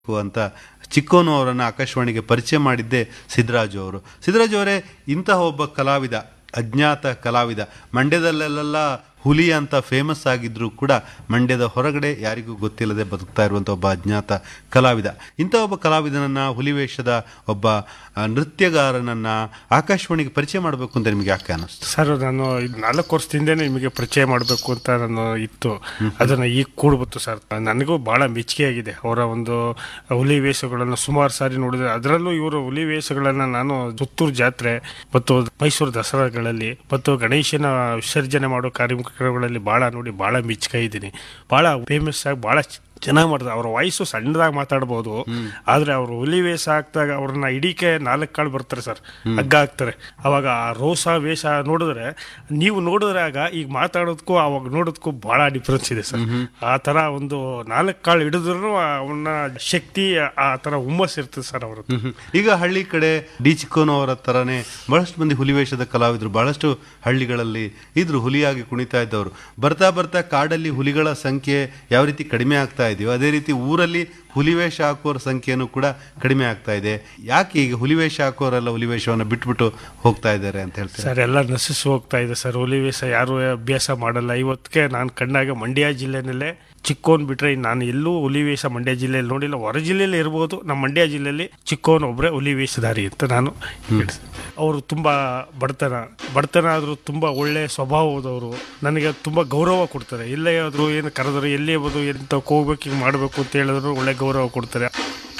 ಅಂತ ಚಿಕ್ಕೋನು ಅವರನ್ನು ಆಕಾಶವಾಣಿಗೆ ಪರಿಚಯ ಮಾಡಿದ್ದೇ ಸಿದ್ದರಾಜು ಅವರು ಸಿದ್ದರಾಜು ಅವರೇ ಇಂತಹ ಒಬ್ಬ ಕಲಾವಿದ ಅಜ್ಞಾತ ಕಲಾವಿದ ಮಂಡ್ಯದಲ್ಲೆಲ್ಲ ಹುಲಿ ಅಂತ ಫೇಮಸ್ ಆಗಿದ್ರು ಕೂಡ ಮಂಡ್ಯದ ಹೊರಗಡೆ ಯಾರಿಗೂ ಗೊತ್ತಿಲ್ಲದೆ ಬದುಕ್ತಾ ಇರುವಂಥ ಒಬ್ಬ ಅಜ್ಞಾತ ಕಲಾವಿದ ಇಂಥ ಒಬ್ಬ ಕಲಾವಿದನನ್ನ ಹುಲಿ ವೇಷದ ಒಬ್ಬ ಆ, ನೃತ್ಯಗಾರನನ್ನ ಆಕಾಶವಾಣಿಗೆ ಪರಿಚಯ ಮಾಡಬೇಕು ಅಂತ ನಿಮಗೆ ಯಾಕೆ ಅನ್ನಿಸ್ತು ಸರ್ ನಾನು ಇದ್ ನಾಲ್ಕು ವರ್ಷದಿಂದನೇ ನಿಮಗೆ ಪರಿಚಯ ಮಾಡಬೇಕು ಅಂತ ನಾನು ಇತ್ತು ಅದನ್ನು ಈಗ ಕೂಡ್ಬಿಟ್ಟು ಸರ್ ನನಗೂ ಭಾಳ ಮೆಚ್ಚುಗೆಯಾಗಿದೆ ಅವರ ಒಂದು ಹುಲಿ ವೇಷಗಳನ್ನು ಸುಮಾರು ಸಾರಿ ನೋಡಿದೆ ಅದರಲ್ಲೂ ಇವರು ಹುಲಿ ವೇಷಗಳನ್ನು ನಾನು ಸುತ್ತೂರು ಜಾತ್ರೆ ಮತ್ತು ಮೈಸೂರು ದಸರಾಗಳಲ್ಲಿ ಮತ್ತು ಗಣೇಶನ ವಿಸರ್ಜನೆ ಮಾಡೋ ಕಾರ್ಯಕ್ರಮಗಳಲ್ಲಿ ಭಾಳ ನೋಡಿ ಭಾಳ ಮೆಚ್ಚುಗೆ ಇದ್ದೀನಿ ಭಾಳ ಫೇಮಸ್ ಆಗಿ ಭಾಳ ಚೆನ್ನಾಗಿ ಮಾಡ್ತಾರೆ ಅವ್ರ ವಾಯ್ಸು ಸಣ್ಣದಾಗಿ ಮಾತಾಡ್ಬೋದು ಆದ್ರೆ ಅವರು ಹುಲಿ ವೇಷ ಹಾಕ್ದಾಗ ಅವ್ರನ್ನ ಇಡೀಕೆ ನಾಲ್ಕು ಕಾಳು ಬರ್ತಾರೆ ಸರ್ ಹಗ್ಗ ಹಾಕ್ತಾರೆ ಅವಾಗ ಆ ರೋಸ ವೇಷ ನೋಡಿದ್ರೆ ನೀವು ನೋಡಿದ್ರೆ ಆಗ ಈಗ ಮಾತಾಡೋದಕ್ಕೂ ಅವಾಗ ನೋಡೋದಕ್ಕೂ ಬಹಳ ಡಿಫ್ರೆನ್ಸ್ ಇದೆ ಸರ್ ಆ ತರ ಒಂದು ನಾಲ್ಕು ಕಾಳು ಹಿಡಿದ್ರು ಅವನ ಶಕ್ತಿ ಆ ತರ ಹುಮ್ಮಸ್ ಇರ್ತದೆ ಸರ್ ಅವ್ರದ್ದು ಈಗ ಹಳ್ಳಿ ಕಡೆ ಡಿ ಚಿಕ್ಕೋನು ಅವರ ತರನೇ ಬಹಳಷ್ಟು ಮಂದಿ ಹುಲಿ ವೇಷದ ಕಲಾವಿದರು ಬಹಳಷ್ಟು ಹಳ್ಳಿಗಳಲ್ಲಿ ಇದ್ರು ಹುಲಿಯಾಗಿ ಕುಣಿತಾ ಇದ್ದವರು ಬರ್ತಾ ಬರ್ತಾ ಕಾಡಲ್ಲಿ ಹುಲಿಗಳ ಸಂಖ್ಯೆ ಯಾವ ರೀತಿ ಕಡಿಮೆ ಆಗ್ತಾ ಇದೆಯೋ ಅದೇ ರೀತಿ ಊರಲ್ಲಿ ಹುಲಿ ವೇಷ ಹಾಕೋರ ಸಂಖ್ಯೆನೂ ಕೂಡ ಕಡಿಮೆ ಆಗ್ತಾ ಇದೆ ಯಾಕೆ ಈಗ ಹುಲಿ ವೇಷ ಹಾಕೋರೆಲ್ಲ ಹುಲಿ ವೇಷವನ್ನು ಬಿಟ್ಬಿಟ್ಟು ಹೋಗ್ತಾ ಇದ್ದಾರೆ ಅಂತ ಹೇಳ್ತಾರೆ ಸರ್ ಎಲ್ಲ ನಶಿಸಿ ಹೋಗ್ತಾ ಇದೆ ಸರ್ ಹುಲಿ ವೇಷ ಯಾರು ಅಭ್ಯಾಸ ಮಾಡಲ್ಲ ಇವತ್ತಿಗೆ ನಾನು ಕಂಡಾಗ ಮಂಡ್ಯ ಜಿಲ್ಲೆನಲ್ಲೇ ಚಿಕ್ಕೋನ್ ಬಿಟ್ರೆ ಇನ್ನು ನಾನು ಎಲ್ಲೂ ಹುಲಿ ವೇಷ ಮಂಡ್ಯ ಜಿಲ್ಲೆಯಲ್ಲಿ ನೋಡಿಲ್ಲ ಹೊರ ಜಿಲ್ಲೆಯಲ್ಲಿ ಇರ್ಬೋದು ನಮ್ಮ ಮಂಡ್ಯ ಜಿಲ್ಲೆಯಲ್ಲಿ ಚಿಕ್ಕೋನ್ ಒಬ್ಬರೇ ಹುಲಿ ವೇಷಧಾರಿ ಅಂತ ನಾನು ಅವರು ತುಂಬಾ ಬಡತನ ಬಡತನ ಆದರೂ ತುಂಬಾ ಒಳ್ಳೆ ಸ್ವಭಾವದವರು ನನಗೆ ತುಂಬಾ ಗೌರವ ಕೊಡ್ತಾರೆ ಎಲ್ಲೇ ಆದರೂ ಏನು ಕರೆದ್ರು ಎಲ್ಲಿ ಹೋದ್ರು ಎಂತ ಹೋಗ್ಬೇಕು ಹಿಂಗೆ ಮಾಡಬೇಕು ಅಂತ ಹೇಳಿದ್ರು ಒಳ್ಳೆ ಗೌರವ ಕೊಡ್ತಾರೆ